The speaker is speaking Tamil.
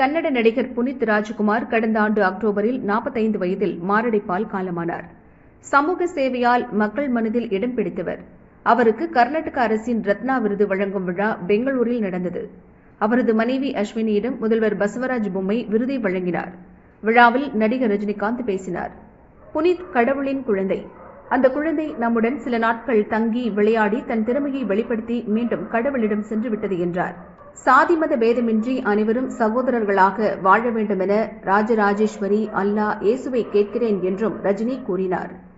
கன்னட நடிகர் புனித் ராஜ்குமார் கடந்த ஆண்டு அக்டோபரில் 45 வயதில் மாரடைப்பால் காலமானார் சமூக சேவையால் மக்கள் மனதில் இடம் பிடித்தவர் அவருக்கு கர்நாடக அரசின் ரத்னா விருது வழங்கும் விழா பெங்களூரில் நடந்தது அவரது மனைவி அஸ்வினியிடம் முதல்வர் பசவராஜ் பொம்மை விருதை வழங்கினார் விழாவில் நடிகர் ரஜினிகாந்த் பேசினார் புனித் கடவுளின் குழந்தை அந்த குழந்தை நம்முடன் சில நாட்கள் தங்கி விளையாடி தன் திறமையை வெளிப்படுத்தி மீண்டும் கடவுளிடம் சென்று விட்டது என்றார் சாதி மத பேதமின்றி அனைவரும் சகோதரர்களாக வாழ வேண்டும் என ராஜராஜேஸ்வரி அல்லாஹ் இயேசுவை கேட்கிறேன் என்றும் ரஜினி கூறினார்